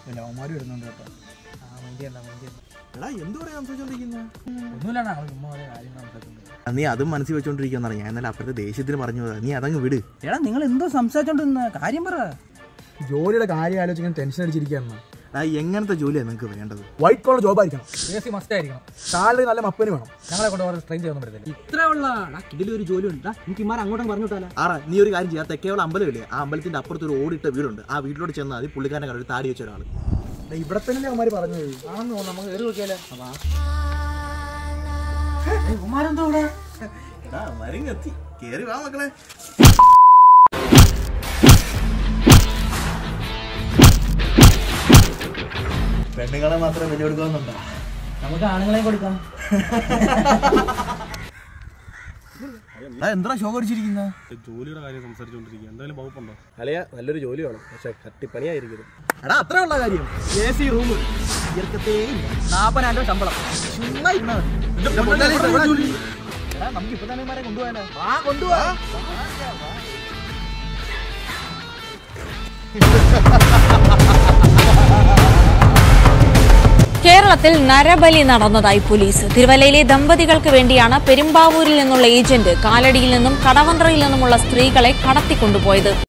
പിന്നെ അവന്മാര് വരുന്നുണ്ട് കേട്ടോ ആ മൈൻഡ് എന്താ മൈൻഡ് എടാ എന്ത് പറയാ സംസാരിച്ചോണ്ടിരിക്കുന്നത് ഒന്നുമില്ലാണ് ഞങ്ങൾ ചുമ്മാ ഓരോ കാര്യങ്ങൾ സംസാരിക്കുന്നത് നീ അതും മനസ്സിൽ വെച്ചോണ്ടിരിക്കുന്ന ഞാൻ ഇന്നലെ അപ്പുറത്തെ ദേഷ്യത്തിന് പറഞ്ഞു പോയതാ. നീ അതങ്ങ് വിട് എടാ നിങ്ങൾ എന്തോ സംസാരിച്ചോണ്ടിരുന്ന കാര്യം പറ ജോലിയുടെ കാര്യം ആലോചിക്കാൻ ടെൻഷൻ അടിച്ചിരിക്കുകയാണ് ആ എങ്ങനത്തെ ജോലിയാണ് നിങ്ങൾക്ക് വേണ്ടത് വൈറ്റ് കോളർ ജോബ് ആയിരിക്കണം എ സി മസ്റ്റ് ആയിരിക്കണം സാലറി നല്ല മപ്പന് വേണം ഞങ്ങളെ കൊണ്ട് വളരെ ട്രെയിൻ ചെയ്യാൻ പറ്റത്തില്ല ഇത്ര ഉള്ള ഇതിലൊരു ജോലി ഉണ്ട് എനിക്ക് ഇമാർ അങ്ങോട്ടും പറഞ്ഞു വിട്ടാലോ ആറാ നീ ഒരു കാര്യം ചെയ്യാം തെക്കേവള അമ്പലമില്ലേ ആ അമ്പലത്തിന്റെ അപ്പുറത്ത് ഒരു ഓടിട്ട വീടുണ്ട് ആ വീട്ടിലോട്ട് ചെന്നാൽ മതി പുള്ളിക്കാരനെ കണ്ടു താടി വെച്ച ഒരാൾ ഇവിടെ തന്നെ അവന്മാര് പറഞ്ഞത് ആണെന്ന് തോന്നുന്നു നമുക്ക് കയറി നോക്കിയാലോ ഉമാരെന്തോ ഇവിടെ മരുങ്ങെത്തി കേറി വാ മക്കളെ പെണ്ണുങ്ങളെ മാത്രം വില കൊടുക്കുന്നുണ്ടോ നമുക്ക് ആണുങ്ങളെ കൊടുക്കാം എന്താ ഷോക്ക് അടിച്ചിരിക്കുന്ന ജോലിയുടെ കാര്യം സംസാരിച്ചുകൊണ്ടിരിക്കുക എന്തായാലും വകുപ്പുണ്ടോ അളിയ നല്ലൊരു ജോലി വേണം പക്ഷെ കട്ടിപ്പണിയായിരിക്കും എടാ അത്രേ ഉള്ള കാര്യം എ സി റൂം നാപ്പതിനായിരം രൂപ ശമ്പളം ചുമ്മാ ഇരുന്നാ മതി. എടാ, നമുക്ക് ഇപ്പൊ തന്നെ ഇമാരെ കൊണ്ടുപോകാനോ ആ കൊണ്ടുപോവാ കേരളത്തിൽ നരബലി നടന്നതായി പോലീസ് തിരുവല്ലയിലെ ദമ്പതികൾക്ക് വേണ്ടിയാണ് പെരുമ്പാവൂരിൽ നിന്നുള്ള ഏജന്റ് കാലടിയിൽ നിന്നും കടവന്ത്രയിൽ നിന്നുമുള്ള സ്ത്രീകളെ കടത്തിക്കൊണ്ടുപോയത്